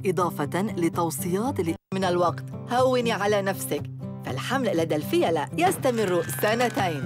إضافة لتوصيات من الوقت هوني على نفسك فالحمل لدى الفيلة يستمر سنتين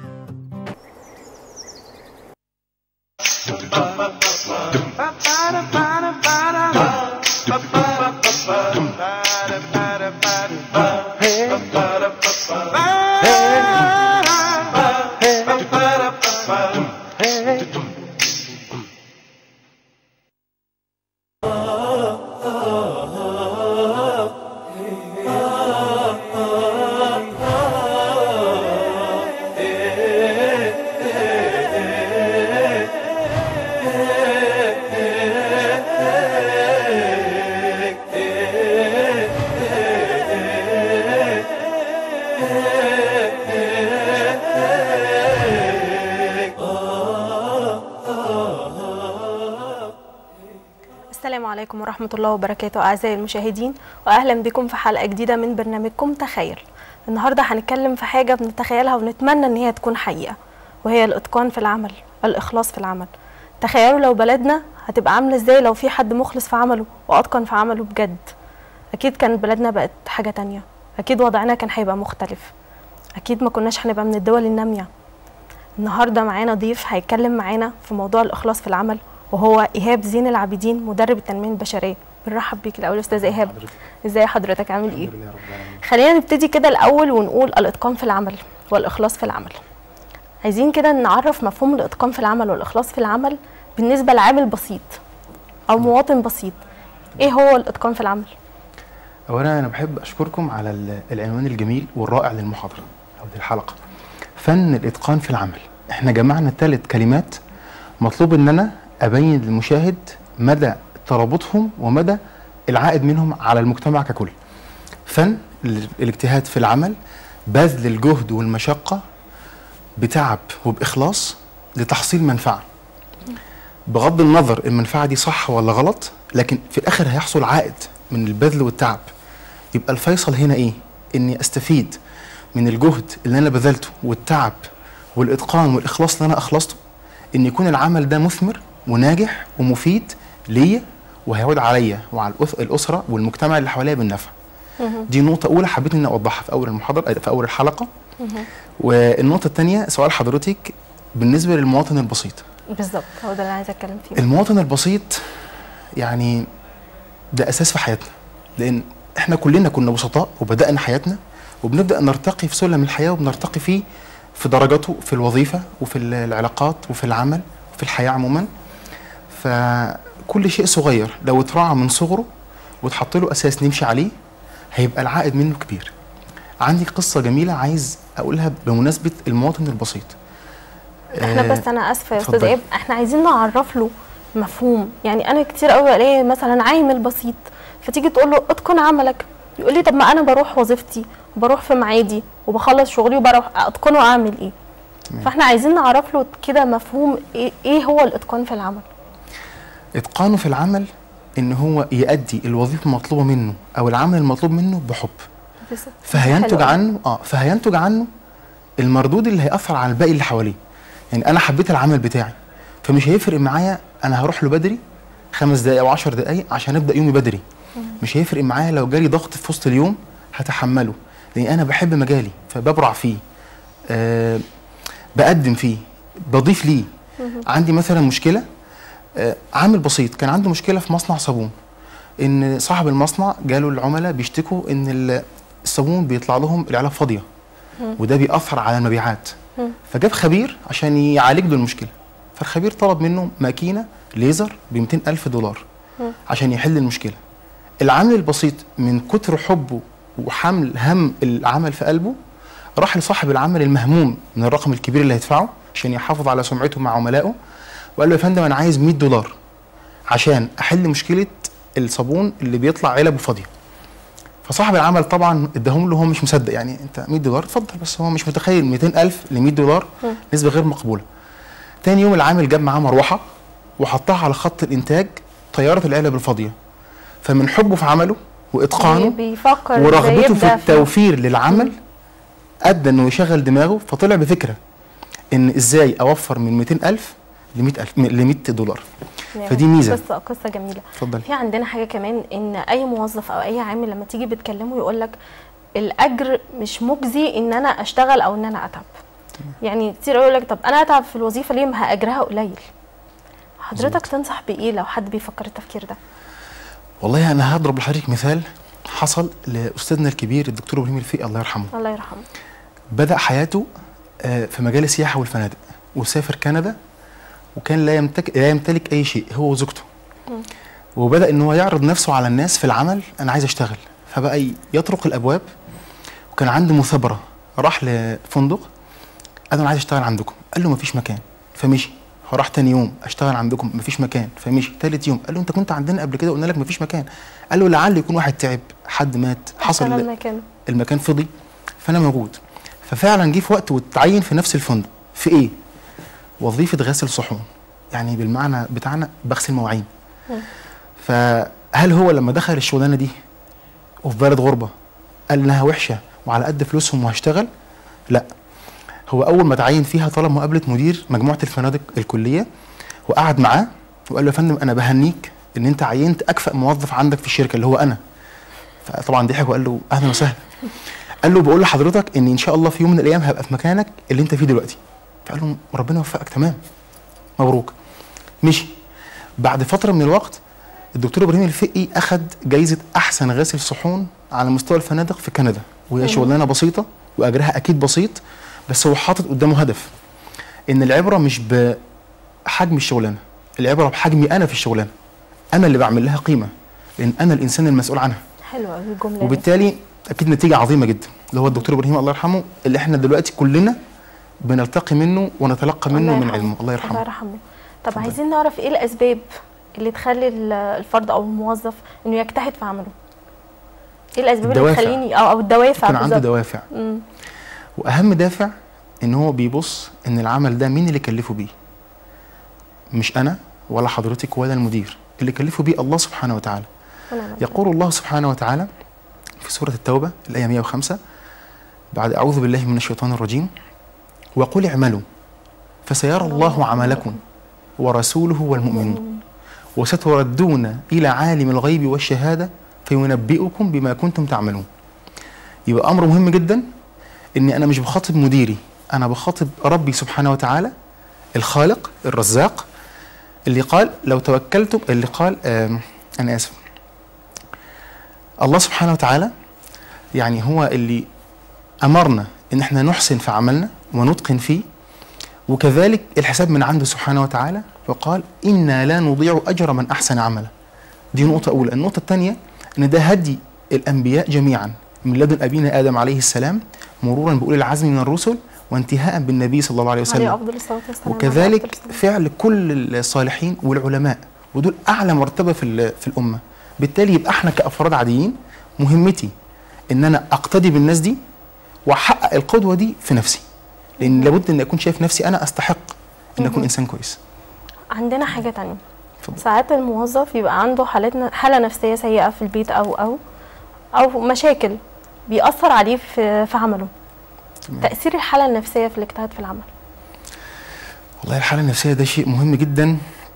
السلام عليكم ورحمة الله وبركاته أعزائي المشاهدين وأهلا بكم في حلقة جديدة من برنامجكم تخيل النهاردة هنتكلم في حاجة بنتخيلها ونتمنى إن هي تكون حقيقة وهي الإتقان في العمل الإخلاص في العمل تخيلوا لو بلدنا هتبقى عاملة إزاي لو في حد مخلص في عمله وأتقن في عمله بجد أكيد كانت بلدنا بقت حاجة تانية أكيد وضعنا كان هيبقى مختلف أكيد ما كناش هنبقى من الدول النامية النهارده معانا ضيف هيتكلم معانا في موضوع الإخلاص في العمل وهو ايهاب زين العابدين مدرب التنميه البشريه بنرحب بيك الاول استاذ ايهاب ازاي حضرتك عامل ايه خلينا نبتدي كده الاول ونقول الاتقان في العمل والاخلاص في العمل عايزين كده نعرف مفهوم الاتقان في العمل والاخلاص في العمل بالنسبه لعامل بسيط او مواطن بسيط ايه هو الاتقان في العمل اولا انا بحب اشكركم على ال- العنوان الجميل والرائع للمحاضره او للحلقه فن الاتقان في العمل احنا جمعنا ثلاث كلمات مطلوب ان انا ابين للمشاهد مدى ترابطهم ومدى العائد منهم على المجتمع ككل فن ال- الاجتهاد في العمل بذل الجهد والمشقه بتعب وباخلاص لتحصيل منفعه بغض النظر المنفعه دي صح ولا غلط لكن في الاخر هيحصل عائد من البذل والتعب يبقى الفيصل هنا ايه اني استفيد من الجهد اللي انا بذلته والتعب والاتقان والاخلاص اللي انا اخلصته ان يكون العمل ده مثمر وناجح ومفيد ليا وهيعود عليا وعلى الأس- الاسره والمجتمع اللي حواليا بالنفع دي نقطه اولى حبيت اني اوضحها في اول المحاضره في اول الحلقه والنقطه الثانيه سؤال حضرتك بالنسبه للمواطن البسيط بالظبط هو ده اللي عايزه اتكلم فيه المواطن البسيط يعني ده اساس في حياتنا لان احنا كلنا كنا بسطاء وبدانا حياتنا وبنبدا نرتقي في سلم الحياه وبنرتقي فيه في درجاته في الوظيفه وفي ال- العلاقات وفي العمل وفي الحياه عموما فكل شيء صغير لو اتراعى من صغره واتحط له اساس نمشي عليه هيبقى العائد منه كبير عندي قصه جميله عايز اقولها بمناسبه المواطن البسيط احنا آه، بس انا اسفه يا استاذ اتفضلي. ايهاب احنا عايزين نعرف له مفهوم يعني انا كتير قوي الاقي مثلا عامل بسيط فتيجي تقول له اتقن عملك يقول لي طب ما انا بروح وظيفتي بروح في ميعادي وبخلص شغلي وبروح اتقنه اعمل ايه تمام. فاحنا عايزين نعرف له كده مفهوم ايه, إيه هو الاتقان في العمل اتقانه في العمل ان هو يؤدي الوظيفه المطلوبه منه او العمل المطلوب منه بحب بالظبط. فهينتج حلو أوي. عنه اه فهينتج عنه المردود اللي هيأثر على الباقي اللي حواليه يعني انا حبيت العمل بتاعي فمش هيفرق معايا انا هروح له بدري خمس دقايق او عشر دقايق عشان ابدا يومي بدري مش هيفرق معايا لو جالي ضغط في وسط اليوم هتحمله لان انا بحب مجالي فببرع فيه آه بقدم فيه بضيف ليه عندي مثلا مشكله آه عامل بسيط كان عنده مشكله في مصنع صابون ان صاحب المصنع جاله العملاء بيشتكوا ان ال- الصابون بيطلع لهم العلب فاضيه وده بيأثر على المبيعات فجاب خبير عشان يعالج له المشكله فالخبير طلب منه ماكينه ليزر ب 200 الف دولار عشان يحل المشكله العامل البسيط من كتر حبه وحمل هم العمل في قلبه راح لصاحب العمل المهموم من الرقم الكبير اللي هيدفعه عشان يحافظ على سمعته مع عملائه وقال له يا فندم انا عايز 100 دولار عشان احل مشكله الصابون اللي بيطلع علبه فاضيه فصاحب العمل طبعا اداهم له هو مش مصدق يعني انت 100 دولار اتفضل بس هو مش متخيل 200000 ل 100 دولار نسبه غير مقبوله تاني يوم العامل جاب معاه مروحه وحطها على خط الانتاج طياره العلب الفاضيه فمن حبه في عمله واتقانه بيفكر إزاي ورغبته في يبدأ التوفير للعمل ادى انه يشغل دماغه فطلع بفكره ان ازاي اوفر من 200000 ل 100000 ل 100 دولار يعني فدي ميزة. قصه قصه جميله اتفضلي في عندنا حاجه كمان ان اي موظف او اي عامل لما تيجي بتكلمه يقول لك الاجر مش مجزي ان انا اشتغل او ان انا اتعب يعني كتير يقول لك طب انا اتعب في الوظيفه ليه ما اجرها قليل حضرتك تنصح بايه لو حد بيفكر التفكير ده والله انا هضرب لحضرتك مثال حصل لاستاذنا الكبير الدكتور ابراهيم الفقي الله يرحمه الله يرحمه بدا حياته آه، في مجال السياحه والفنادق وسافر كندا وكان لا يمتلك لا يمتلك اي شيء هو وزوجته وبدا ان هو يعرض نفسه على الناس في العمل انا عايز اشتغل فبقى ي- يطرق الابواب وكان عنده مثابره راح لفندق قال له انا عايز اشتغل عندكم قال له مفيش مكان فمشي فراح تاني يوم اشتغل عندكم مفيش مكان فمشي تالت يوم قال له انت كنت عندنا قبل كده قلنا لك مفيش مكان قال له لعل يكون واحد تعب حد مات حصل اشتغل مكانه المكان فضي فانا موجود ففعلا جه في وقت واتعين في نفس الفندق في ايه وظيفه غسل صحون يعني بالمعنى بتاعنا بغسل مواعين فهل هو لما دخل الشغلانه دي وفي بلد غربه قال انها وحشه وعلى قد فلوسهم وهشتغل لا هو اول ما تعين فيها طلب مقابله مدير مجموعه الفنادق الكليه وقعد معاه وقال له يا فندم انا بهنيك ان انت عينت اكفأ موظف عندك في الشركه اللي هو انا فطبعا ضحك وقال له اهلا وسهلا قال له بقول لحضرتك ان ان شاء الله في يوم من الايام هبقى في مكانك اللي انت فيه دلوقتي فقال له ربنا يوفقك تمام مبروك مشي بعد فتره من الوقت الدكتور ابراهيم الفقي اخذ جايزه احسن غاسل صحون على مستوى الفنادق في كندا وهي شغلانه بسيطه واجرها اكيد بسيط بس هو حاطط قدامه هدف ان العبره مش بحجم الشغلانه العبره بحجمي انا في الشغلانه انا اللي بعمل لها قيمه لان انا الانسان المسؤول عنها حلوه قوي الجمله دي. وبالتالي اكيد نتيجه عظيمه جدا اللي هو الدكتور ابراهيم الله يرحمه اللي احنا دلوقتي كلنا بنلتقي منه ونتلقى منه الله من يرحمه. علمه الله الله يرحمه يرحمه طب عايزين نعرف ايه الاسباب اللي تخلي ال- الفرد او الموظف انه يجتهد في عمله ايه الاسباب اللي الدوافع. تخليني او او الدوافع يكون عنده بالظبط. دوافع مم. واهم دافع ان هو بيبص ان العمل ده مين اللي كلفه بيه مش انا ولا حضرتك ولا المدير اللي كلفه بيه الله سبحانه وتعالى ونعم بالله. يقول الله سبحانه وتعالى في سورة التوبة الآية 105 بعد أعوذ بالله من الشيطان الرجيم وقل اعملوا فسيرى الله عملكم ورسوله والمؤمنون وستردون إلى عالم الغيب والشهادة فينبئكم بما كنتم تعملون يبقى أمر مهم جدا إني أنا مش بخاطب مديري أنا بخاطب ربي سبحانه وتعالى الخالق الرزاق اللي قال لو توكلتم اللي قال آم، أنا آسف الله سبحانه وتعالى يعني هو اللي امرنا ان احنا نحسن في عملنا ونتقن فيه وكذلك الحساب من عنده سبحانه وتعالى وقال انا لا نضيع اجر من احسن عملا دي نقطه اولى النقطه الثانيه ان ده هدي الانبياء جميعا من لدن ابينا ادم عليه السلام مرورا باولي العزم من الرسل وانتهاء بالنبي صلى الله عليه وسلم عليه افضل الصلاه والسلام عليه وكذلك أفضل الصلاة فعل كل الصالحين والعلماء ودول اعلى مرتبه في ال- في الامه بالتالي يبقى احنا كافراد عاديين مهمتي ان انا اقتدي بالناس دي واحقق القدوه دي في نفسي لان لابد ان اكون شايف نفسي انا استحق ان اكون انسان كويس عندنا حاجه تانية اتفضل. ساعات الموظف يبقى عنده حالات حاله نفسيه سيئه في البيت او او او مشاكل بيأثر عليه في في عمله تمام. تأثير الحالة النفسية في الاجتهاد في العمل والله الحاله النفسيه ده شيء مهم جدا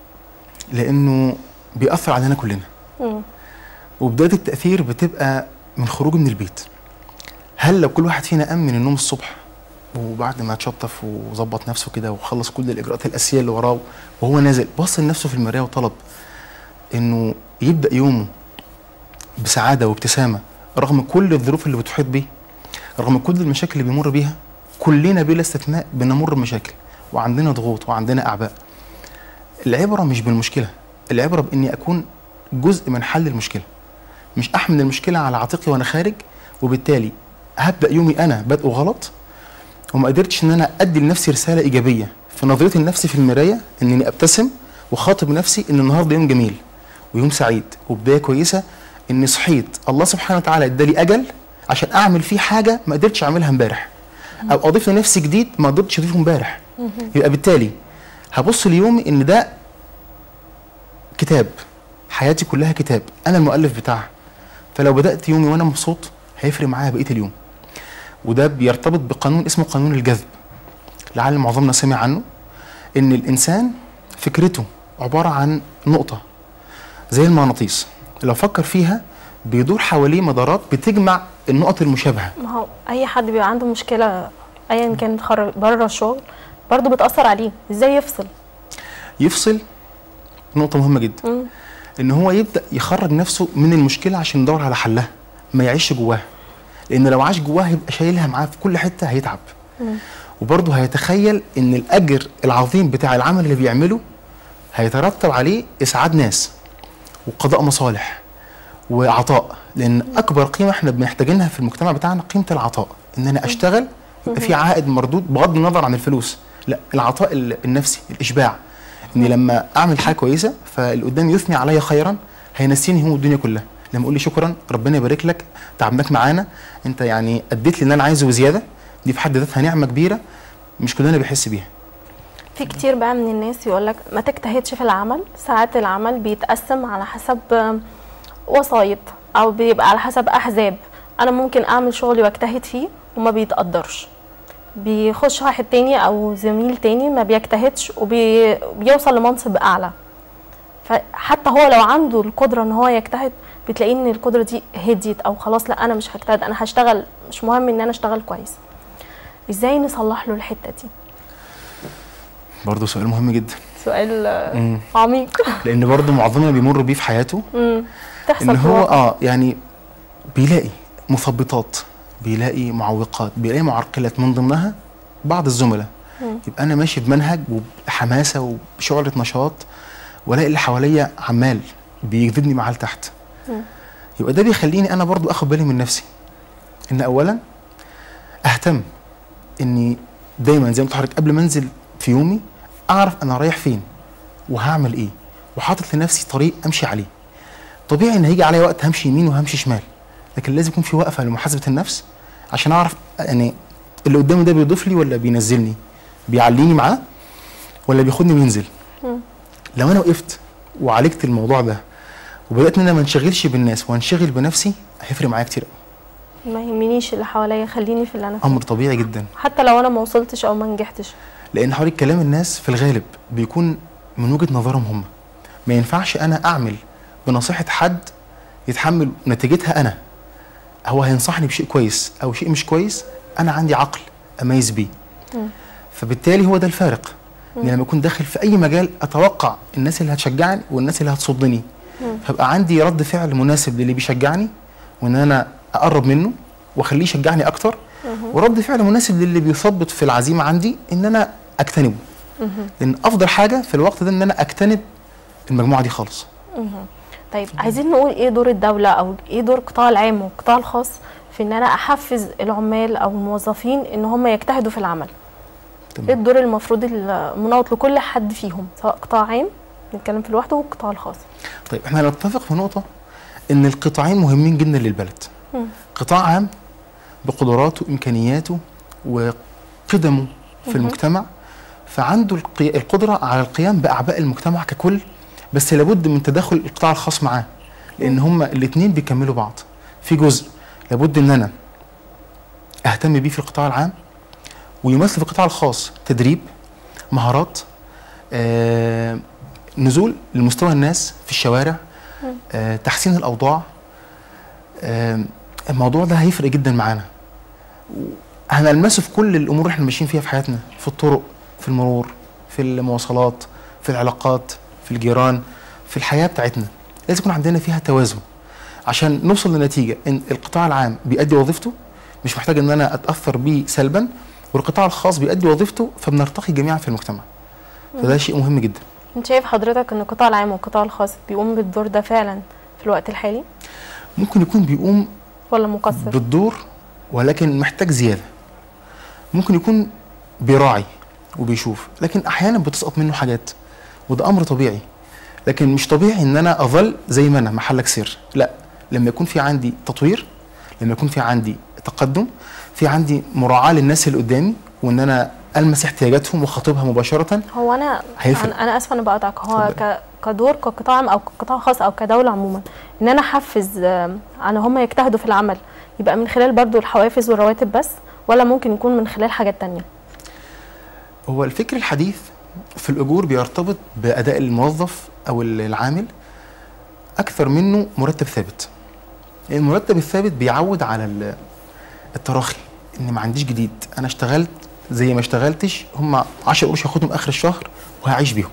لانه بيأثر علينا كلنا مم. وبدايه التاثير بتبقى من خروجه من البيت هل لو كل واحد فينا قام من النوم الصبح وبعد ما اتشطف وظبط نفسه كده وخلص كل الاجراءات الاساسيه اللي وراه وهو نازل بص لنفسه في المرايه وطلب انه يبدا يومه بسعاده وابتسامه رغم كل الظروف اللي بتحيط بيه رغم كل المشاكل اللي بيمر بيها كلنا بلا استثناء بنمر بمشاكل وعندنا ضغوط وعندنا اعباء العبره مش بالمشكله العبره باني اكون جزء من حل المشكله مش احمل المشكله على عاتقي وانا خارج وبالتالي هبدا يومي انا بادئه غلط وما قدرتش ان انا ادي لنفسي رساله ايجابيه في نظرتي لنفسي في المرايه انني ابتسم وخاطب نفسي ان النهارده يوم جميل ويوم سعيد وبدايه كويسه اني صحيت الله سبحانه وتعالى ادالي اجل عشان اعمل فيه حاجه ما قدرتش اعملها امبارح او اضيف لنفسي جديد ما قدرتش اضيفه امبارح يبقى بالتالي هبص ليومي ان ده كتاب حياتي كلها كتاب انا المؤلف بتاعها فلو بدات يومي وانا مبسوط هيفرق معايا بقيه اليوم وده بيرتبط بقانون اسمه قانون الجذب لعل معظمنا سمع عنه ان الانسان فكرته عباره عن نقطه زي المغناطيس لو فكر فيها بيدور حواليه مدارات بتجمع النقط المشابهه ما هو اي حد بيبقى عنده مشكله ايا كان خرج بره الشغل برضه بتاثر عليه ازاي يفصل يفصل نقطه مهمه جدا مم. ان هو يبدا يخرج نفسه من المشكله عشان يدور على حلها ما يعيش جواها لان لو عاش جواها هيبقى شايلها معاه في كل حته هيتعب وبرضه هيتخيل ان الاجر العظيم بتاع العمل اللي بيعمله هيترتب عليه اسعاد ناس وقضاء مصالح وعطاء لان اكبر قيمه احنا بنحتاجينها في المجتمع بتاعنا قيمه العطاء ان انا اشتغل يبقى في عائد مردود بغض النظر عن الفلوس لا العطاء ال- النفسي الاشباع اني لما اعمل حاجه كويسه فاللي قدامي يثني عليا خيرا هينسيني هموم الدنيا كلها لما يقول لي شكرا ربنا يبارك لك تعبناك معانا انت يعني اديت لي اللي انا عايزه وزياده دي في حد ذاتها نعمه كبيره مش كلنا بيحس بيها في كتير بقى من الناس يقول لك ما تجتهدش في العمل ساعات العمل بيتقسم على حسب آم، وسايط او بيبقى على حسب احزاب انا ممكن اعمل شغلي واجتهد فيه وما بيتقدرش بيخش واحد تاني او زميل تاني ما بيجتهدش وبيوصل لمنصب اعلى فحتى هو لو عنده القدره ان هو يجتهد بتلاقيه ان القدره دي هديت او خلاص لا انا مش هجتهد انا هشتغل مش مهم ان انا اشتغل كويس ازاي نصلح له الحته دي برضه سؤال مهم جدا سؤال آه، مم. عميق لان برضه معظمنا بيمر بيه في حياته امم تحصل ان في هو الواقع. اه يعني بيلاقي مثبطات بيلاقي معوقات بيلاقي معرقلات من ضمنها بعض الزملاء مم. يبقى انا ماشي بمنهج وبحماسه وبشعله نشاط والاقي اللي حواليا عمال بيجذبني معاه لتحت مم. يبقى ده بيخليني انا برضو اخد بالي من نفسي ان اولا اهتم اني دايما زي ما قلت لحضرتك قبل ما انزل في يومي اعرف انا رايح فين وهعمل ايه وحاطط لنفسي طريق امشي عليه طبيعي ان هيجي عليا وقت همشي يمين وهمشي شمال لكن لازم يكون في وقفه لمحاسبه النفس عشان اعرف يعني اللي قدامي ده بيضيف لي ولا بينزلني بيعليني معاه ولا بياخدني وينزل مم. لو انا وقفت وعالجت الموضوع ده وبدات ان انا ما انشغلش بالناس وانشغل بنفسي هيفرق معايا كتير أوي. ما يهمنيش اللي حواليا خليني في اللي انا فيه امر طبيعي جدا حتى لو انا ما وصلتش او ما نجحتش لان حوالي كلام الناس في الغالب بيكون من وجهه نظرهم هم ما ينفعش انا اعمل بنصيحه حد يتحمل نتيجتها انا هو هينصحني بشيء كويس او شيء مش كويس انا عندي عقل اميز بيه مم. فبالتالي هو ده الفارق ان لما اكون داخل في اي مجال اتوقع الناس اللي هتشجعني والناس اللي هتصدني مم. فبقى عندي رد فعل مناسب للي بيشجعني وان انا اقرب منه واخليه يشجعني اكتر ورد فعل مناسب للي بيثبط في العزيمه عندي ان انا اجتنبه لان افضل حاجه في الوقت ده ان انا اجتنب المجموعه دي خالص طيب عايزين نقول ايه دور الدوله او ايه دور القطاع العام والقطاع الخاص في ان انا احفز العمال او الموظفين ان هم يجتهدوا في العمل ايه تمام. الدور المفروض المناوط لكل حد فيهم سواء قطاع عام نتكلم في الوحده والقطاع الخاص طيب احنا نتفق في نقطه ان القطاعين مهمين جدا للبلد مم. قطاع عام بقدراته وامكانياته وقدمه في المجتمع فعنده القي... القدره على القيام باعباء المجتمع ككل بس لابد من تدخل القطاع الخاص معاه لان هما الاثنين بيكملوا بعض في جزء لابد ان انا اهتم بيه في القطاع العام ويمثل في القطاع الخاص تدريب مهارات آه نزول لمستوى الناس في الشوارع آه تحسين الاوضاع آه الموضوع ده هيفرق جدا معانا هنلمسه في كل الامور اللي احنا ماشيين فيها في حياتنا في الطرق في المرور في المواصلات في العلاقات في الجيران في الحياه بتاعتنا لازم يكون عندنا فيها توازن عشان نوصل لنتيجه ان القطاع العام بيأدي وظيفته مش محتاج ان انا اتاثر بيه سلبا والقطاع الخاص بيأدي وظيفته فبنرتقي جميعا في المجتمع فده شيء مهم جدا انت شايف حضرتك ان القطاع العام والقطاع الخاص بيقوم بالدور ده فعلا في الوقت الحالي ممكن يكون بيقوم ولا مقصر بالدور ولكن محتاج زياده ممكن يكون بيراعي وبيشوف لكن احيانا بتسقط منه حاجات وده امر طبيعي لكن مش طبيعي ان انا اظل زي ما انا محلك سر لا لما يكون في عندي تطوير لما يكون في عندي تقدم في عندي مراعاه للناس اللي قدامي وان انا المس احتياجاتهم واخاطبها مباشره هو انا هيفرق. انا, أنا اسفه انا بقطعك هو اتفضل. ك... كدور كقطاع عام او كقطاع خاص او كدوله عموما ان انا احفز آم، على هم يجتهدوا في العمل يبقى من خلال برضو الحوافز والرواتب بس ولا ممكن يكون من خلال حاجات تانية هو الفكر الحديث في الاجور بيرتبط باداء الموظف او العامل اكثر منه مرتب ثابت المرتب الثابت بيعود على ال- التراخي ان ما عنديش جديد انا اشتغلت زي ما اشتغلتش هم 10 قروش هاخدهم اخر الشهر وهعيش بيهم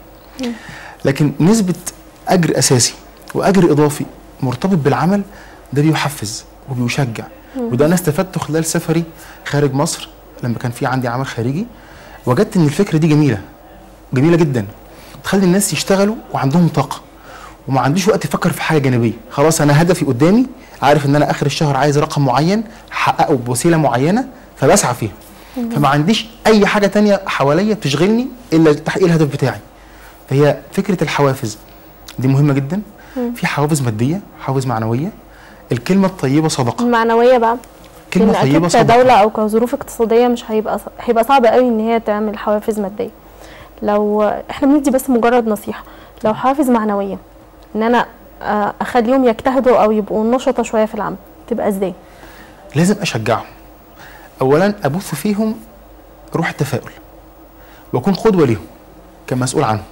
لكن نسبه اجر اساسي واجر اضافي مرتبط بالعمل ده بيحفز وبيشجع وده انا استفدته خلال سفري خارج مصر لما كان في عندي عمل خارجي وجدت ان الفكره دي جميله جميله جدا تخلي الناس يشتغلوا وعندهم طاقه وما عنديش وقت افكر في حاجه جانبيه خلاص انا هدفي قدامي عارف ان انا اخر الشهر عايز رقم معين احققه بوسيله معينه فبسعى فيها فما عنديش اي حاجه تانية حواليا بتشغلني الا تحقيق الهدف بتاعي فهي فكره الحوافز دي مهمه جدا في حوافز ماديه حوافز معنويه الكلمه الطيبه صدقه المعنويه بقى كلمه لان طيبه اكيد صدقه كدوله او كظروف اقتصاديه مش هيبقى ص- هيبقى صعب قوي ان هي تعمل حوافز ماديه لو احنا بندي بس مجرد نصيحه لو حوافز معنويه ان انا آه، اخليهم يجتهدوا او يبقوا نشطه شويه في العمل تبقى ازاي لازم اشجعهم اولا ابث فيهم روح التفاؤل واكون قدوه ليهم كمسؤول عنهم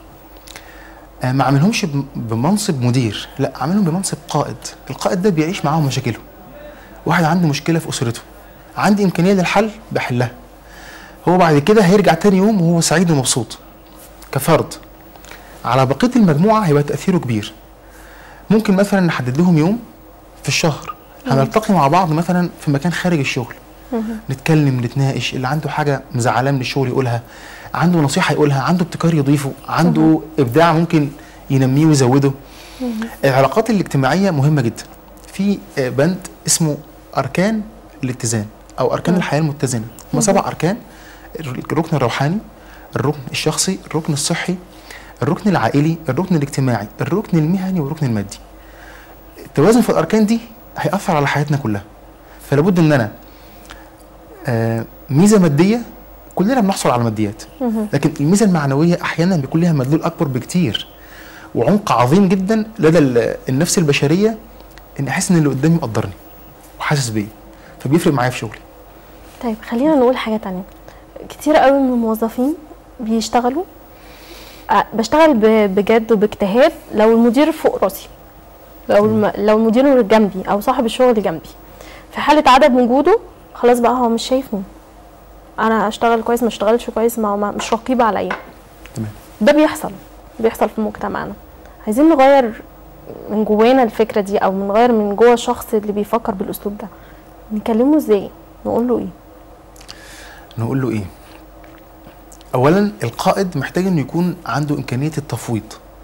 آه، ما اعملهمش بم- بمنصب مدير لا اعملهم بمنصب قائد القائد ده بيعيش معاهم مشاكلهم واحد عنده مشكله في اسرته عندي امكانيه للحل بحلها هو بعد كده هيرجع تاني يوم وهو سعيد ومبسوط كفرد على بقيه المجموعه هيبقى تاثيره كبير ممكن مثلا نحدد لهم يوم في الشهر هنلتقي مع بعض مثلا في مكان خارج الشغل نتكلم نتناقش اللي عنده حاجه مزعلاه من الشغل يقولها عنده نصيحه يقولها عنده ابتكار يضيفه عنده ابداع ممكن ينميه ويزوده العلاقات الاجتماعيه مهمه جدا في آه، بند اسمه اركان الاتزان او اركان الحياه المتزنه هم سبع اركان الركن الروحاني الركن الشخصي الركن الصحي الركن العائلي الركن الاجتماعي الركن المهني والركن المادي التوازن في الاركان دي هيأثر على حياتنا كلها فلا بد ان انا آه، ميزه ماديه كلنا بنحصل على ماديات لكن الميزه المعنويه احيانا بيكون لها مدلول اكبر بكتير وعمق عظيم جدا لدى ال- النفس البشريه ان احس ان اللي قدامي مقدرني وحاسس بيا فبيفرق معايا في شغلي طيب خلينا نقول حاجة تانية كتير قوي من الموظفين بيشتغلوا آه، بشتغل ب- بجد وباجتهاد لو المدير فوق راسي لو الم... لو المدير جنبي او صاحب الشغل جنبي في حالة عدم وجوده خلاص بقى هو مش شايفني انا اشتغل كويس ما اشتغلش كويس ما هو ما- مش رقيب عليا تمام ده بيحصل بيحصل في مجتمعنا عايزين نغير من جوانا الفكرة دي او نغير من جوه الشخص اللي بيفكر بالاسلوب ده نكلمه ازاي نقول له ايه نقول له ايه اولا القائد محتاج انه يكون عنده امكانيه التفويض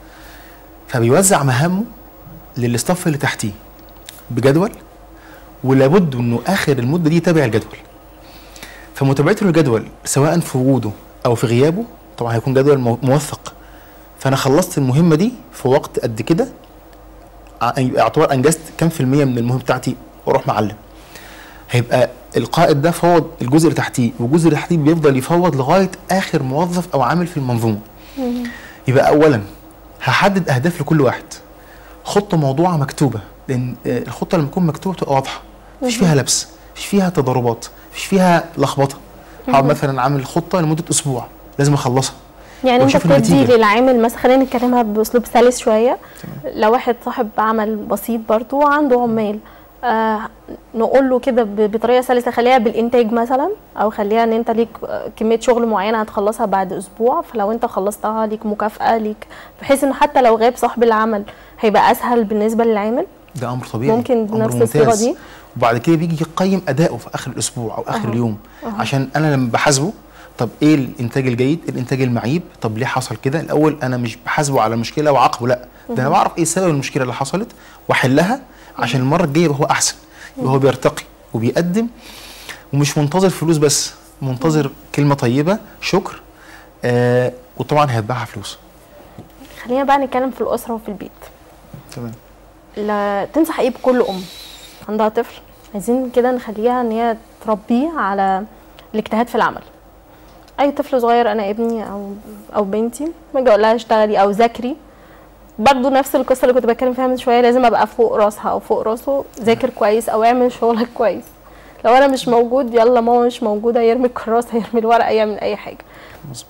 فبيوزع مهامه للاستاف اللي تحتيه بجدول ولابد انه اخر المده دي يتابع الجدول فمتابعته للجدول سواء في وجوده او في غيابه طبعا هيكون جدول مو- موثق فانا خلصت المهمه دي في وقت قد كده ع- اعتبر انجزت كام في الميه من المهمه بتاعتي واروح معلم هيبقى القائد ده فوض الجزء اللي تحتيه والجزء اللي تحتيه بيفضل يفوض لغايه اخر موظف او عامل في المنظومه يبقى اولا هحدد اهداف لكل واحد خطه موضوعه مكتوبه لان آه، الخطه لما تكون مكتوبه تبقى واضحه مفيش فيها لبس مفيش فيها تضاربات مفيش فيها لخبطه هقعد مثلا عامل خطه لمده اسبوع لازم اخلصها يعني انت وأشوف بتدي النتيجة. للعامل مثلا خلينا نتكلمها باسلوب سلس شويه لو واحد صاحب عمل بسيط برضه وعنده عمال آه نقول له كده ب- بطريقه سلسه خليها بالانتاج مثلا او خليها ان انت ليك آه، كميه شغل معينه هتخلصها بعد اسبوع فلو انت خلصتها ليك مكافاه ليك بحيث انه حتى لو غاب صاحب العمل هيبقى اسهل بالنسبه للعامل ده امر طبيعي ممكن أمر بنفس الصيغة ممتاز. دي؟ وبعد كده بيجي يقيم اداؤه في اخر الاسبوع او اخر أها. اليوم عشان انا لما بحاسبه طب ايه الانتاج الجيد الانتاج المعيب طب ليه حصل كده الاول انا مش بحاسبه على المشكله واعاقبه لا ده انا بعرف ايه سبب المشكله اللي حصلت واحلها عشان المره الجايه يبقى هو احسن يبقى هو بيرتقي وبيقدم ومش منتظر فلوس بس منتظر كلمه طيبه شكر آه وطبعا هيتبعها فلوس خلينا بقى نتكلم في الاسره وفي البيت تمام لا تنصح ايه بكل ام عندها طفل عايزين كده نخليها ان هي تربيه على الاجتهاد في العمل اي طفل صغير انا ابني او او بنتي ما اجي اقول لها اشتغلي او ذاكري برضو نفس القصه اللي كنت بتكلم فيها من شويه لازم ابقى فوق راسها او فوق راسه ذاكر كويس او اعمل شغلك كويس لو انا مش موجود يلا ماما مش موجوده يرمي الكراسه يرمي الورقه يعمل اي حاجه مظبوط.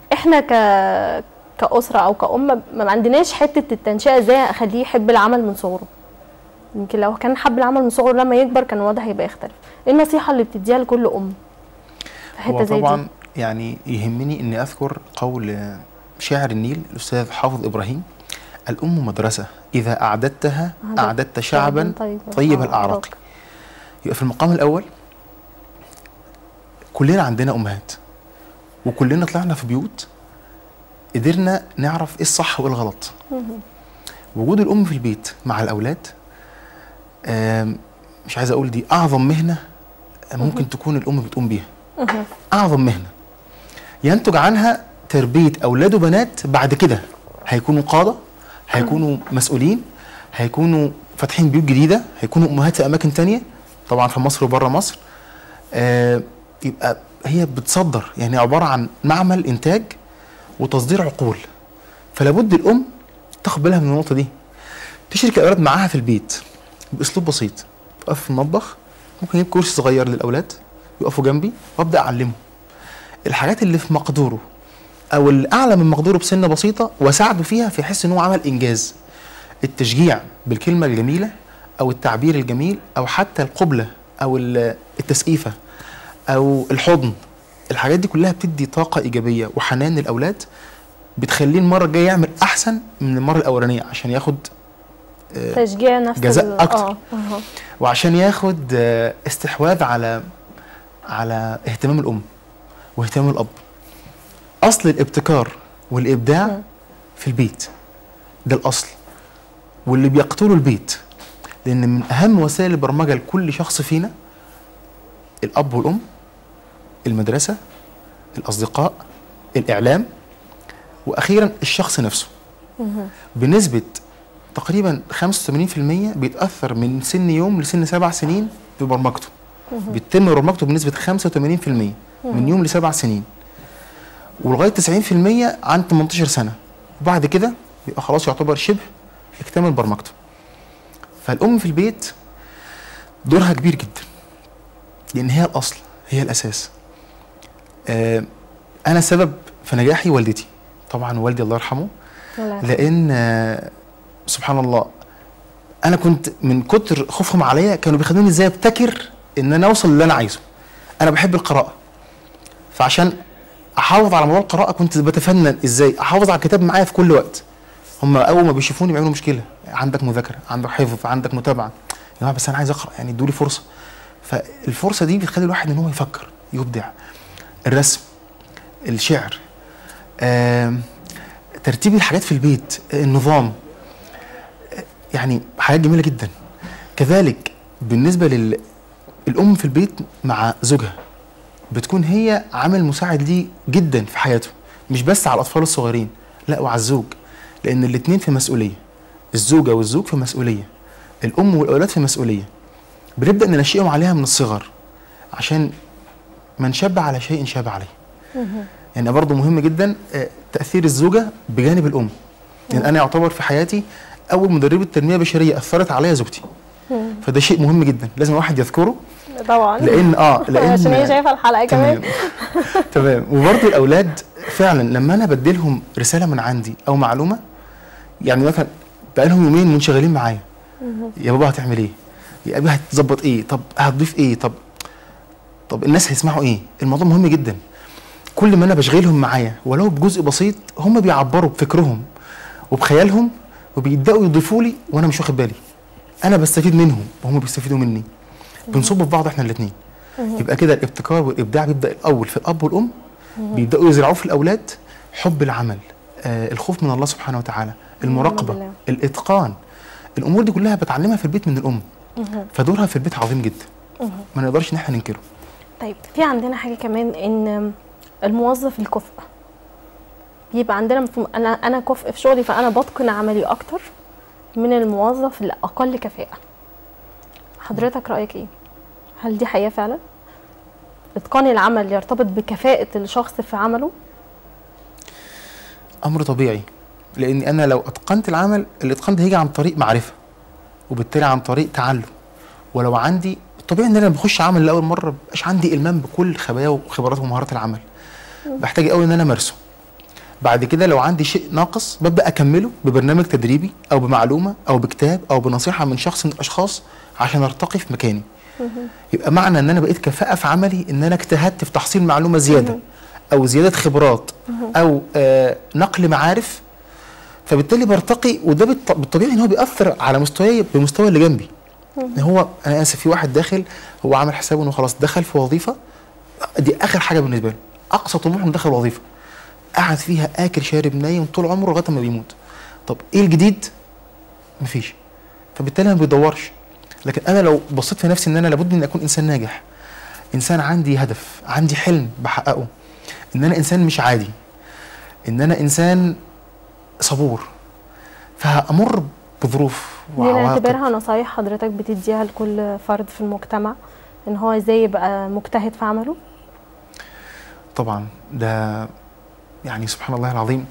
احنا ك كأسرة أو كأم ما عندناش حتة التنشئة ازاي أخليه يحب العمل من صغره يمكن لو كان حب العمل من صغره لما يكبر كان الوضع هيبقى يختلف ايه النصيحة اللي بتديها لكل أم في حتة هو زي طبعا دي يعني يهمني اني اذكر قول شاعر النيل الاستاذ حافظ ابراهيم الام مدرسه اذا اعددتها أعددت اعددت شعبا طيب طيب الاعراق يبقى في المقام الاول كلنا عندنا امهات وكلنا طلعنا في بيوت قدرنا نعرف ايه الصح وايه الغلط وجود الام في البيت مع الاولاد آم، مش عايز اقول دي اعظم مهنه ممكن تكون الام بتقوم بيها اعظم مهنه ينتج عنها تربيه اولاد وبنات بعد كده هيكونوا قاده هيكونوا مسؤولين هيكونوا فاتحين بيوت جديده هيكونوا امهات في اماكن تانية طبعا في مصر وبره مصر آه يبقى هي بتصدر يعني عباره عن معمل انتاج وتصدير عقول فلابد الام تاخد بالها من النقطه دي تشرك الاولاد معاها في البيت باسلوب بسيط تقف في المطبخ ممكن اجيب كرسي صغير للاولاد يقفوا جنبي وابدا اعلمهم الحاجات اللي في مقدوره او اللي اعلى من مقدوره بسنه بسيطه واساعده فيها في يحس ان هو عمل انجاز التشجيع بالكلمه الجميله او التعبير الجميل او حتى القبله او ال- التسقيفه او الحضن الحاجات دي كلها بتدي طاقه ايجابيه وحنان للاولاد بتخليه المره الجايه يعمل احسن من المره الاولانيه عشان ياخد آه، تشجيع نفس جزاء ال- أكتر. اه آه. وعشان ياخد آه، استحواذ على على اهتمام الام واهتمام الاب اصل الابتكار والابداع مم. في البيت ده الاصل واللي بيقتله البيت لان من اهم وسائل البرمجه لكل شخص فينا الاب والام المدرسه الاصدقاء الاعلام واخيرا الشخص نفسه بنسبه تقريبا 85% بيتاثر من سن يوم لسن سبع سنين ببرمجته بيتم برمجته بنسبه 85% من يوم لسبع سنين ولغايه 90% عن 18 سنه وبعد كده بيبقى خلاص يعتبر شبه اكتمل برمجته فالام في البيت دورها كبير جدا لان هي الاصل هي الاساس آه انا سبب في نجاحي والدتي طبعا والدي الله يرحمه لا. لان آه، سبحان الله انا كنت من كتر خوفهم عليا كانوا بيخلوني ازاي ابتكر ان انا اوصل للي انا عايزه انا بحب القراءه فعشان احافظ على موضوع القراءه كنت بتفنن ازاي احافظ على الكتاب معايا في كل وقت هم اول ما بيشوفوني بيعملوا مشكله عندك مذاكره عندك حفظ عندك متابعه يا جماعه بس انا عايز اقرا يعني ادوا لي فرصه فالفرصه دي بتخلي الواحد ان هو يفكر يبدع الرسم الشعر آم، ترتيب الحاجات في البيت النظام يعني حاجات جميله جدا كذلك بالنسبه لل الام في البيت مع زوجها بتكون هي عامل مساعد ليه جدا في حياته مش بس على الاطفال الصغيرين لا وعلى الزوج لان الاثنين في مسؤوليه الزوجه والزوج في مسؤوليه الام والاولاد في مسؤوليه بنبدا ننشئهم عليها من الصغر عشان من شاب على شيء شاب عليه يعني برضه مهم جدا آه، تاثير الزوجه بجانب الام يعني انا يعتبر في حياتي اول مدربه تنميه بشريه اثرت عليا زوجتي فده شيء مهم جدا لازم الواحد يذكره طبعا لان اه لان عشان هي شايفه الحلقه تمام كمان تمام وبرضه الاولاد فعلا لما انا بديلهم رساله من عندي او معلومه يعني مثلا بقى لهم يومين منشغلين معايا يا بابا هتعمل ايه؟ يا ابي هتظبط ايه؟ طب هتضيف ايه؟ طب طب الناس هيسمعوا ايه؟ الموضوع مهم جدا كل ما انا بشغلهم معايا ولو بجزء بسيط هم بيعبروا بفكرهم وبخيالهم وبيبداوا يضيفوا لي وانا مش واخد بالي انا بستفيد منهم وهم بيستفيدوا مني بنصب في بعض احنا الاثنين يبقى كده الابتكار والابداع بيبدا الاول في الاب والام بيبداوا يزرعوه في الاولاد حب العمل آه الخوف من الله سبحانه وتعالى المراقبه بالله. الاتقان الامور دي كلها بتعلمها في البيت من الام فدورها في البيت عظيم جدا ما نقدرش ان احنا ننكره طيب في عندنا حاجه كمان ان الموظف الكفء بيبقى عندنا مفهوم انا انا كفء في شغلي فانا بتقن عملي اكتر من الموظف الاقل كفاءه حضرتك رايك ايه هل دي حقيقه فعلا اتقان العمل يرتبط بكفاءه الشخص في عمله امر طبيعي لان انا لو اتقنت العمل الاتقان ده هيجي عن طريق معرفه وبالتالي عن طريق تعلم ولو عندي الطبيعي ان انا بخش عمل لاول مره مبقاش عندي المام بكل خبايا وخبرات ومهارات العمل بحتاج قوي ان انا امارسه بعد كده لو عندي شيء ناقص ببدا اكمله ببرنامج تدريبي او بمعلومه او بكتاب او بنصيحه من شخص من الاشخاص عشان ارتقي في مكاني يبقى معنى ان انا بقيت كفاءه في عملي ان انا اجتهدت في تحصيل معلومه زياده او زياده خبرات او آه نقل معارف فبالتالي برتقي وده بالط- بالطبيعي ان هو بيأثر على مستواي بمستوى اللي جنبي ان هو انا اسف في واحد داخل هو عامل حسابه انه خلاص دخل في وظيفه دي اخر حاجه بالنسبه له اقصى طموحه انه دخل وظيفه قعد فيها اكل شارب نايم طول عمره لغايه ما بيموت طب ايه الجديد مفيش فبالتالي ما بيدورش لكن انا لو بصيت في نفسي ان انا لابد ان اكون انسان ناجح انسان عندي هدف عندي حلم بحققه ان انا انسان مش عادي ان انا انسان صبور فهامر بظروف دي وعواقب نعتبرها نصايح حضرتك بتديها لكل فرد في المجتمع ان هو ازاي يبقى مجتهد في عمله طبعا ده يعني سبحان الله العظيم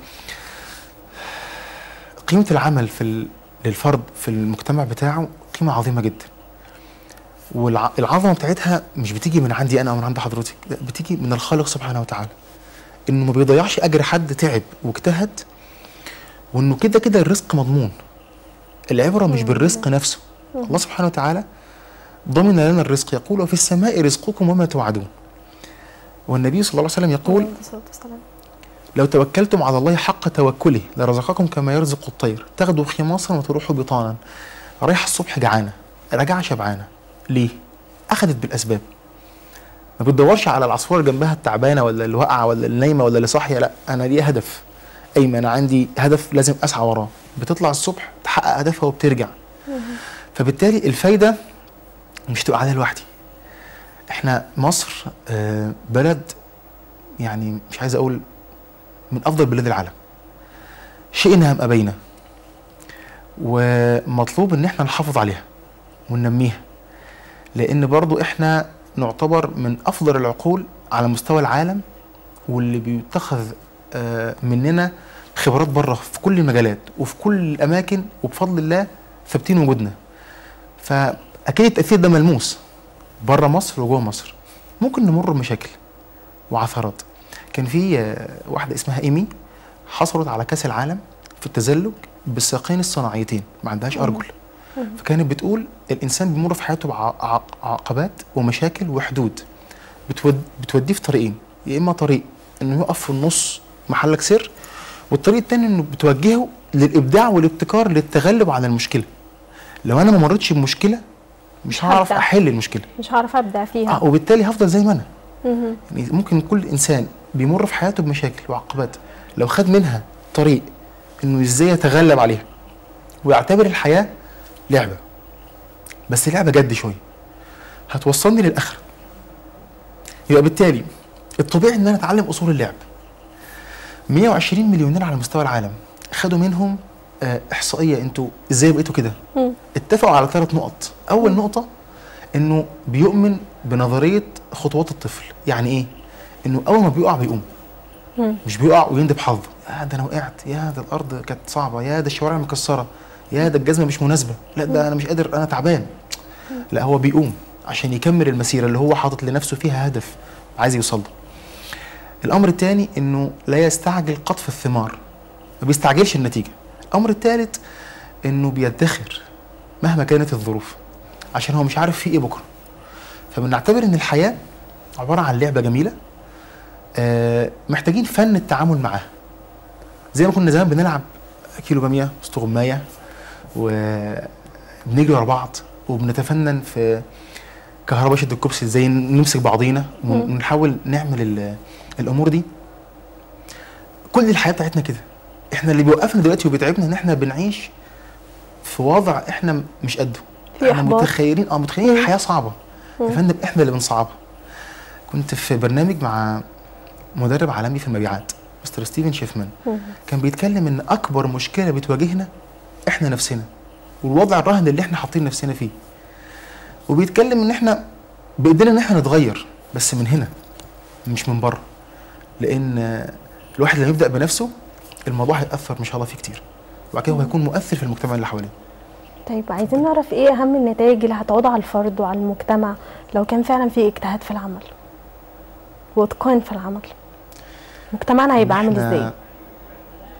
قيمة العمل في ال- للفرد في المجتمع بتاعه قيمة عظيمة جدا والعظمة بتاعتها مش بتيجي من عندي أنا أو من عند حضرتك لا بتيجي من الخالق سبحانه وتعالى إنه ما بيضيعش أجر حد تعب واجتهد وإنه كده كده الرزق مضمون العبرة مش بالرزق نفسه الله سبحانه وتعالى ضمن لنا الرزق يقول وفي السماء رزقكم وما توعدون والنبي صلى الله عليه وسلم يقول عليه الصلاة والسلام. لو توكلتم على الله حق توكله لرزقكم كما يرزق الطير تغدو خماصا وتروح بطانا رايحة الصبح جعانة راجعة شبعانة ليه؟ أخذت بالأسباب ما بتدورش على العصفورة اللي جنبها التعبانة ولا اللي واقعة ولا اللي نايمة ولا اللي صاحية لا أنا ليا هدف أيمن أنا عندي هدف لازم أسعى وراه بتطلع الصبح تحقق هدفها وبترجع فبالتالي الفايدة مش تبقى عليا لوحدي احنا مصر آه، بلد يعني مش عايز اقول من افضل بلاد العالم شئنا ام ابينا ومطلوب ان احنا نحافظ عليها وننميها لان برضو احنا نعتبر من افضل العقول على مستوى العالم واللي بيتخذ آه، مننا خبرات بره في كل المجالات وفي كل الاماكن وبفضل الله ثابتين وجودنا فاكيد التاثير ده ملموس بره مصر وجوه مصر ممكن نمر بمشاكل وعثرات كان في آه، واحده اسمها ايمي حصلت على كاس العالم في التزلج بالساقين الصناعيتين ما عندهاش ارجل فكانت بتقول الانسان بيمر في حياته بعقبات ومشاكل وحدود بتود بتوديه في طريقين يا اما طريق انه يقف في النص محلك سر والطريق التاني انه بتوجهه للابداع والابتكار للتغلب على المشكله لو انا ما مريتش بمشكله مش هعرف هبدأ. احل المشكله مش هعرف ابدع فيها اه وبالتالي هفضل زي ما انا مهم. يعني ممكن كل انسان بيمر في حياته بمشاكل وعقبات لو خد منها طريق انه ازاي يتغلب عليها ويعتبر الحياه لعبه بس لعبه جد شويه هتوصلني للاخره يبقى بالتالي الطبيعي ان انا اتعلم اصول اللعب 120 مليونير على مستوى العالم خدوا منهم آه، احصائيه انتوا ازاي بقيتوا كده مم. اتفقوا على ثلاث نقط اول نقطه انه بيؤمن بنظريه خطوات الطفل يعني ايه انه اول ما بيقع بيقوم مم. مش بيقع ويندب حظه يا ده انا وقعت يا ده الارض كانت صعبه يا ده الشوارع مكسره يا ده الجزمه مش مناسبه لا ده انا مش قادر انا تعبان لا هو بيقوم عشان يكمل المسيره اللي هو حاطط لنفسه فيها هدف عايز يوصل له الامر الثاني انه لا يستعجل قطف الثمار ما بيستعجلش النتيجه الامر الثالث انه بيدخر مهما كانت الظروف عشان هو مش عارف في ايه بكره فبنعتبر ان الحياه عباره عن لعبه جميله آه، محتاجين فن التعامل معاها زي ما كنا زمان بنلعب كيلو باميه استغمايه وبنجري ورا بعض وبنتفنن في كهرباء شد الكوبسي ازاي نمسك بعضينا ونحاول نعمل ال- الامور دي كل الحياه بتاعتنا كده احنا اللي بيوقفنا دلوقتي وبيتعبنا ان احنا بنعيش في وضع احنا مش قده في احنا إحباط. متخيلين اه متخيلين الحياه صعبه يا فندم احنا اللي بنصعبها كنت في برنامج مع مدرب عالمي في المبيعات مستر ستيفن شيفمان مم. كان بيتكلم ان اكبر مشكله بتواجهنا احنا نفسنا والوضع الرهن اللي احنا حاطين نفسنا فيه وبيتكلم ان احنا بايدينا ان احنا نتغير بس من هنا مش من بره لان آه، الواحد لما يبدا بنفسه الموضوع هيأثر ما شاء الله فيه كتير وبعد كده هو هيكون مؤثر في المجتمع اللي حواليه طيب عايزين نعرف ايه اهم النتائج اللي هتعود على الفرد وعلى المجتمع لو كان فعلا في اجتهاد في العمل واتقان في العمل مجتمعنا هيبقى عامل إحنا ازاي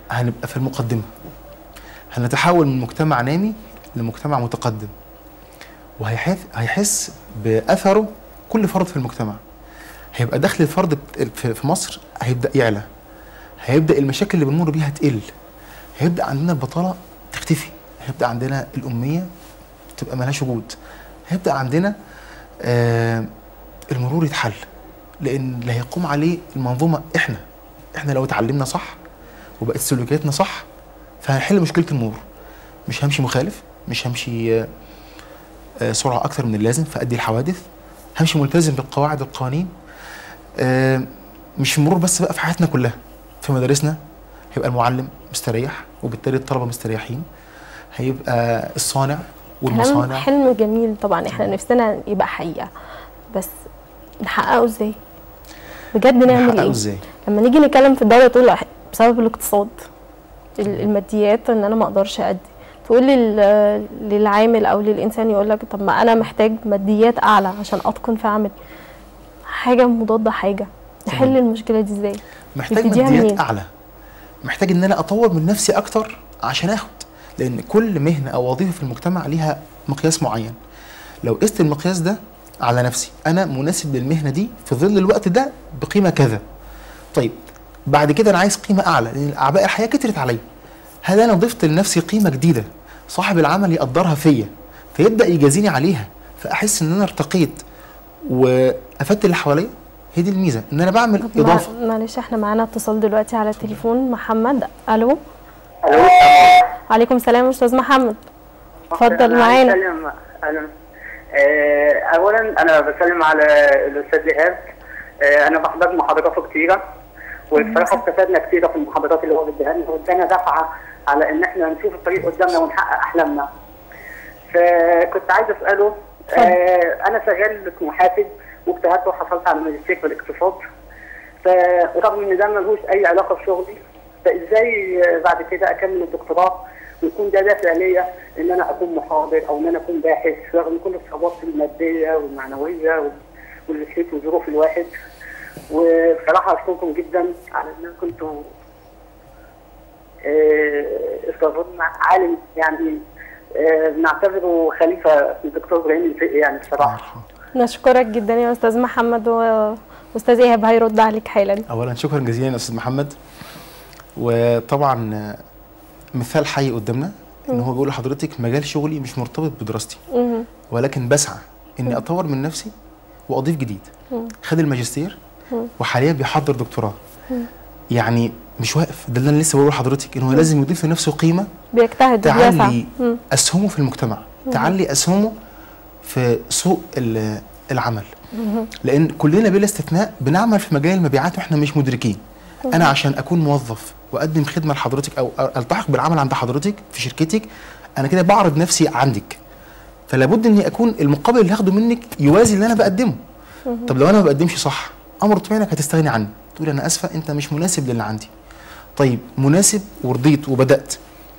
هنبقى في المقدمه هنتحول من مجتمع نامي لمجتمع متقدم وهيحس هيحس باثره كل فرد في المجتمع هيبقى دخل الفرد بت- في في مصر هيبدا يعلى هيبدا المشاكل اللي بنمر بيها تقل هيبدا عندنا البطاله تختفي هيبدا عندنا الاميه تبقى ملهاش وجود هيبدا عندنا آه المرور يتحل لان اللي هيقوم عليه المنظومه احنا احنا لو اتعلمنا صح وبقت سلوكياتنا صح فهنحل مشكله المرور مش همشي مخالف مش همشي آه، آه، سرعه اكتر من اللازم فادي الحوادث همشي ملتزم بالقواعد والقوانين آه، مش المرور بس بقى في حياتنا كلها في مدارسنا هيبقى المعلم مستريح وبالتالي الطلبه مستريحين هيبقى الصانع كلام والمصانع حلم جميل طبعا احنا نفسنا يبقى حقيقه بس نحققه ازاي بجد نعمل نحققه ايه ازاي لما نيجي نتكلم في الدوله تقول أح- بسبب الاقتصاد ال- الماديات ان انا ما اقدرش ادي تقول لل- للعامل او للانسان يقول لك طب ما انا محتاج ماديات اعلى عشان اتقن في عمل حاجه مضاده حاجه نحل تمام. المشكله دي ازاي محتاج نبتديها ماديات منين؟ اعلى محتاج ان انا اطور من نفسي اكتر عشان اخد لان كل مهنه او وظيفه في المجتمع ليها مقياس معين لو قست المقياس ده على نفسي انا مناسب للمهنه دي في ظل الوقت ده بقيمه كذا طيب بعد كده انا عايز قيمه اعلى لان اعباء الحياه كترت عليا هل انا ضفت لنفسي قيمه جديده صاحب العمل يقدرها فيا فيبدا يجازيني عليها فاحس ان انا ارتقيت وافدت اللي حواليا هي دي الميزه ان انا بعمل طب اضافه مع- معلش احنا معانا اتصال دلوقتي على التليفون محمد الو الو عليكم السلام استاذ محمد اتفضل أنا معانا بسلم اهلا آه، اولا انا بسلم على الاستاذ ايهاب آه، انا بحضر محاضراته كتيره والصراحه استفدنا كتيره في المحاضرات اللي هو بيديها لنا وادانا دفعه على ان احنا نشوف الطريق قدامنا ونحقق احلامنا فكنت عايز اساله آه، انا شغال محاسب واجتهدت وحصلت على ماجستير في الاقتصاد فرغم ان ده ملوش اي علاقه بشغلي فازاي آه، بعد كده اكمل الدكتوراه ويكون ده دافع ليا ان انا اكون محاضر او ان انا اكون باحث رغم كل الصعوبات الماديه والمعنويه وال- واللي فيه وظروف الواحد وبصراحه اشكركم جدا على ان كنتوا آه، استاذنا عالم يعني آه، نعتبره خليفه الدكتور ابراهيم الفقي يعني بصراحه نشكرك جدا يا استاذ محمد واستاذ ايهاب هيرد عليك حالا اولا شكرا جزيلا يا استاذ محمد وطبعا آه، مثال حي قدامنا ان هو بيقول لحضرتك مجال شغلي مش مرتبط بدراستي مهم. ولكن بسعى اني اطور من نفسي واضيف جديد خد الماجستير وحاليا بيحضر دكتوراه يعني مش واقف ده اللي انا لسه بقول لحضرتك ان هو لازم يضيف لنفسه قيمه بيجتهد وبيسعى تعلي مم. اسهمه في المجتمع تعلي اسهمه في سوق ال- العمل لان كلنا بلا استثناء بنعمل في مجال المبيعات واحنا مش مدركين انا عشان اكون موظف واقدم خدمه لحضرتك او التحق بالعمل عند حضرتك في شركتك انا كده بعرض نفسي عندك فلا بد اني اكون المقابل اللي هاخده منك يوازي اللي انا بقدمه طب لو انا ما بقدمش صح امر طبيعي انك هتستغني عني تقول انا اسفه انت مش مناسب للي عندي طيب مناسب ورضيت وبدات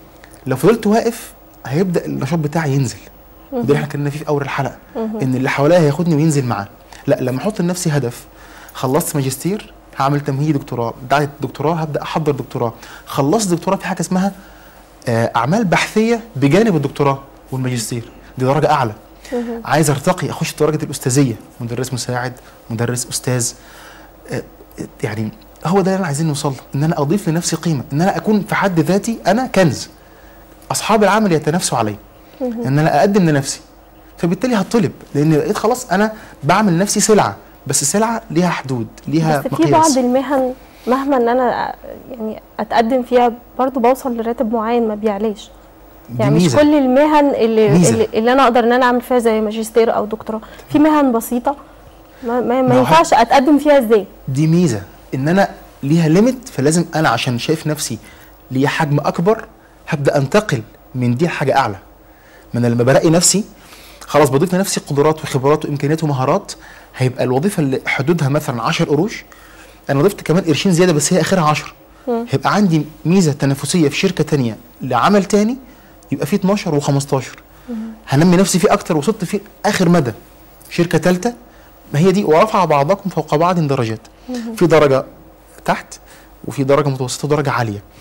لو فضلت واقف هيبدا النشاط بتاعي ينزل وده اللي احنا اتكلمنا فيه في اول الحلقه ان اللي حواليا هياخدني وينزل معاه لا لما احط لنفسي هدف خلصت ماجستير هعمل تمهيدي دكتوراه بعد الدكتوراه هبدا احضر دكتوراه خلصت دكتوراه في حاجه اسمها آه، اعمال بحثيه بجانب الدكتوراه والماجستير دي درجه اعلى عايز ارتقي اخش درجه الاستاذيه مدرس مساعد مدرس استاذ آه، يعني هو ده اللي انا عايزين نوصل له ان انا اضيف لنفسي قيمه ان انا اكون في حد ذاتي انا كنز اصحاب العمل يتنافسوا عليا ان انا اقدم لنفسي فبالتالي هطلب لان لقيت خلاص انا بعمل لنفسي سلعه بس سلعه ليها حدود ليها بس في بعض مقياس المهن مهما ان انا يعني اتقدم فيها برضو بوصل لراتب معين ما بيعلاش دي يعني مش ميزة. كل المهن اللي, ميزة. اللي اللي انا اقدر ان انا اعمل فيها زي ماجستير او دكتوراه في مهن بسيطه ما, ما, ما ما هو ينفعش اتقدم فيها ازاي دي ميزه ان انا ليها ليميت فلازم انا عشان شايف نفسي ليا حجم اكبر هبدا انتقل من دي لحاجه اعلى ما انا لما بلاقي نفسي خلاص بضيف لنفسي قدرات وخبرات وامكانيات ومهارات هيبقى الوظيفه اللي حدودها مثلا 10 قروش انا ضفت كمان قرشين زياده بس هي اخرها 10 هيبقى عندي ميزه تنافسيه في شركه تانية لعمل تاني يبقى فيه 12 و15 هنمي نفسي فيه اكتر وصلت فيه اخر مدى شركه ثالثه ما هي دي ورفع بعضكم فوق بعض درجات في درجه تحت وفي درجه متوسطه ودرجه عاليه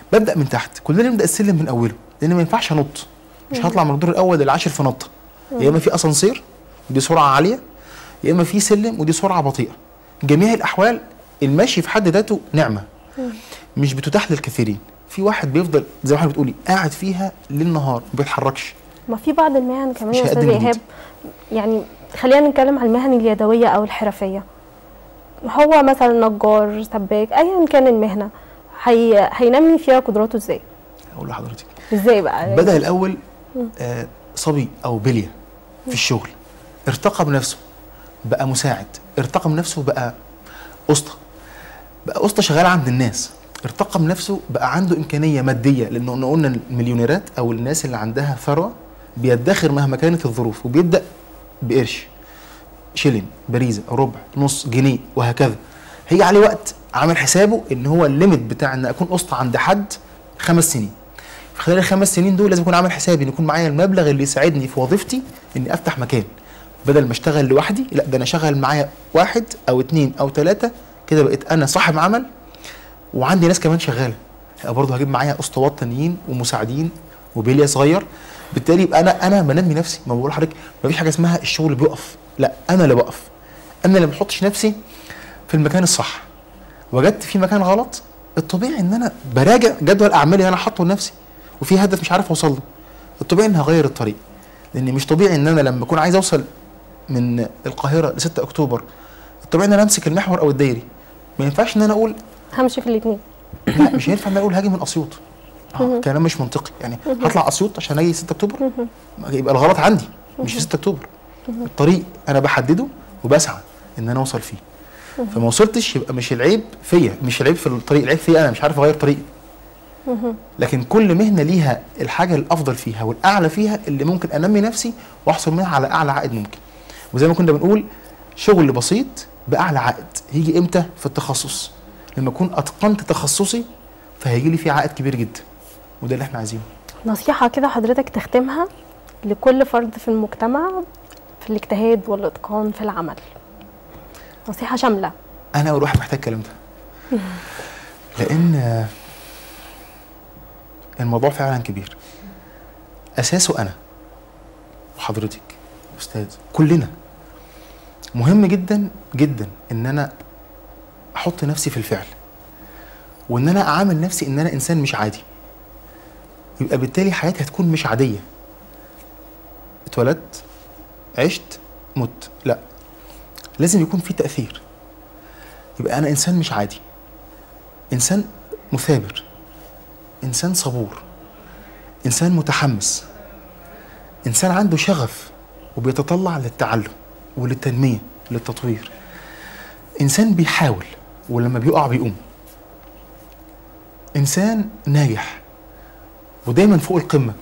ببدا من تحت كلنا نبدا السلم من اوله لان ما ينفعش انط مش هطلع من الدور الاول للعاشر في نطه يا اما في اسانسير ودي سرعه عاليه يا اما في سلم ودي سرعه بطيئه جميع الاحوال المشي في حد ذاته نعمه مش بتتاح للكثيرين في واحد بيفضل زي ما حضرتك بتقولي قاعد فيها ليل نهار ما بيتحركش ما في بعض المهن كمان مش يا استاذ هيقدم جديد. ايهاب يعني خلينا نتكلم عن المهن اليدويه او الحرفيه هو مثلا نجار سباك ايا كان المهنه هي هينمي فيها قدراته ازاي اقول لحضرتك ازاي بقى بدا الاول آه صبي او بليه في الشغل ارتقى بنفسه بقى مساعد ارتقى بنفسه بقى اسطى بقى اسطى شغال عند الناس ارتقى بنفسه بقى عنده امكانيه ماديه لانه إحنا قلنا المليونيرات او الناس اللي عندها ثروه بيدخر مهما كانت الظروف وبيبدا بقرش شيلين باريزه ربع نص جنيه وهكذا هيجي عليه وقت عامل حسابه ان هو الليميت بتاع ان اكون اسطى عند حد خمس سنين في خلال الخمس سنين دول لازم اكون عامل حسابي ان يكون معايا المبلغ اللي يساعدني في وظيفتي اني افتح مكان بدل ما اشتغل لوحدي لا ده انا اشغل معايا واحد او اتنين او ثلاثه كده بقيت انا صاحب عمل وعندي ناس كمان شغاله يبقى برضه هجيب معايا اسطوات تانيين ومساعدين وبليه صغير بالتالي يبقى انا انا بنمي نفسي ما بقول لحضرتك ما فيش حاجه اسمها الشغل بيقف لا انا اللي بقف انا اللي ما بحطش نفسي في المكان الصح وجدت في مكان غلط الطبيعي ان انا براجع جدول اعمالي اللي انا حاطه لنفسي وفي هدف مش عارف اوصل له الطبيعي ان هغير الطريق لان مش طبيعي ان انا لما اكون عايز اوصل من القاهره ل 6 اكتوبر الطبيعي ان انا امسك المحور او الدايري ما ينفعش ان انا اقول همشي في الاثنين لا مش هينفع ان انا اقول هاجي من اسيوط آه كلام مش منطقي يعني هطلع اسيوط عشان اجي 6 اكتوبر يبقى الغلط عندي مش في 6 اكتوبر الطريق انا بحدده وبسعى ان انا اوصل فيه فما وصلتش يبقى مش العيب فيا مش العيب في الطريق العيب فيا انا مش عارف اغير طريقي لكن كل مهنه ليها الحاجه الافضل فيها والاعلى فيها اللي ممكن انمي نفسي واحصل منها على اعلى عائد ممكن وزي ما كنا بنقول شغل بسيط باعلى عائد هيجي امتى في التخصص لما اكون اتقنت تخصصي فهيجي لي فيه عائد كبير جدا وده اللي احنا عايزينه نصيحه كده حضرتك تختمها لكل فرد في المجتمع في الاجتهاد والاتقان في العمل نصيحه شامله انا اول واحد محتاج الكلام ده لان آه، الموضوع فعلا كبير اساسه انا وحضرتك استاذ كلنا مهم جدا جدا ان انا احط نفسي في الفعل وان انا اعامل نفسي ان انا انسان مش عادي يبقى بالتالي حياتي هتكون مش عاديه اتولدت عشت مت لا لازم يكون في تاثير يبقى انا انسان مش عادي انسان مثابر انسان صبور انسان متحمس انسان عنده شغف وبيتطلع للتعلم وللتنميه للتطوير انسان بيحاول ولما بيقع بيقوم انسان ناجح ودايما فوق القمه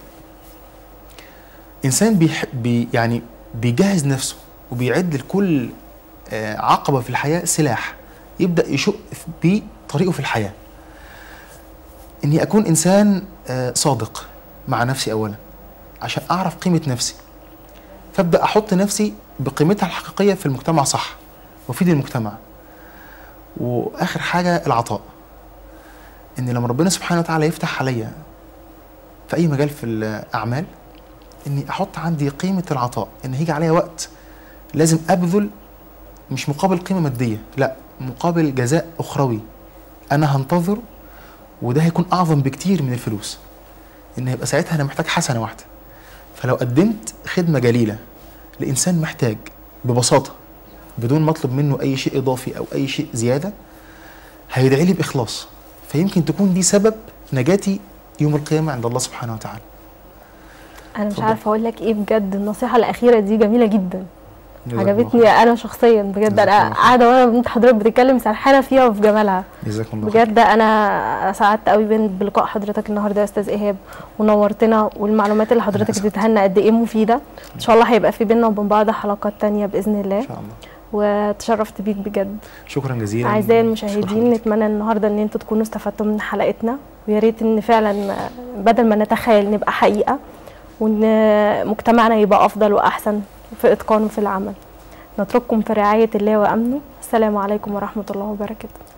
انسان بيح... بي يعني بيجهز نفسه وبيعد لكل آه، عقبه في الحياه سلاح يبدا يشق بيه طريقه في الحياه اني اكون انسان آه، صادق مع نفسي اولا عشان اعرف قيمه نفسي فابدا احط نفسي بقيمتها الحقيقيه في المجتمع صح وافيد المجتمع واخر حاجه العطاء ان لما ربنا سبحانه وتعالى يفتح عليا في اي مجال في الاعمال اني احط عندي قيمه العطاء ان هيجي عليا وقت لازم ابذل مش مقابل قيمه ماديه لا مقابل جزاء اخروي انا هنتظر وده هيكون اعظم بكتير من الفلوس ان هيبقى ساعتها انا محتاج حسنه واحده فلو قدمت خدمه جليله لانسان محتاج ببساطه بدون ما اطلب منه اي شيء اضافي او اي شيء زياده هيدعي لي باخلاص فيمكن تكون دي سبب نجاتي يوم القيامه عند الله سبحانه وتعالى انا مش اتفضل. عارفه اقول لك ايه بجد النصيحه الاخيره دي جميله جدا جزاك الله عجبتني خير. انا شخصيا بجد جزاك انا الله خير. قاعده وانا بنت حضرتك بتتكلم سرحانه فيها وفي جمالها جزاكم الله خير. بجد انا سعدت قوي بين- بلقاء حضرتك النهارده يا استاذ ايهاب ونورتنا والمعلومات اللي حضرتك أسف. اديتها لنا قد ايه مفيده ان شاء الله هيبقى في بينا وبين بعض حلقات تانية باذن الله ان شاء الله وتشرفت بيك بجد شكرا جزيلا اعزائي شكرا المشاهدين حضرتك. نتمنى النهارده ان انتوا تكونوا استفدتوا من حلقتنا ويا ريت ان فعلا بدل ما نتخيل نبقى حقيقه وان مجتمعنا يبقى افضل واحسن في اتقانه في العمل نترككم في رعايه الله وامنه السلام عليكم ورحمه الله وبركاته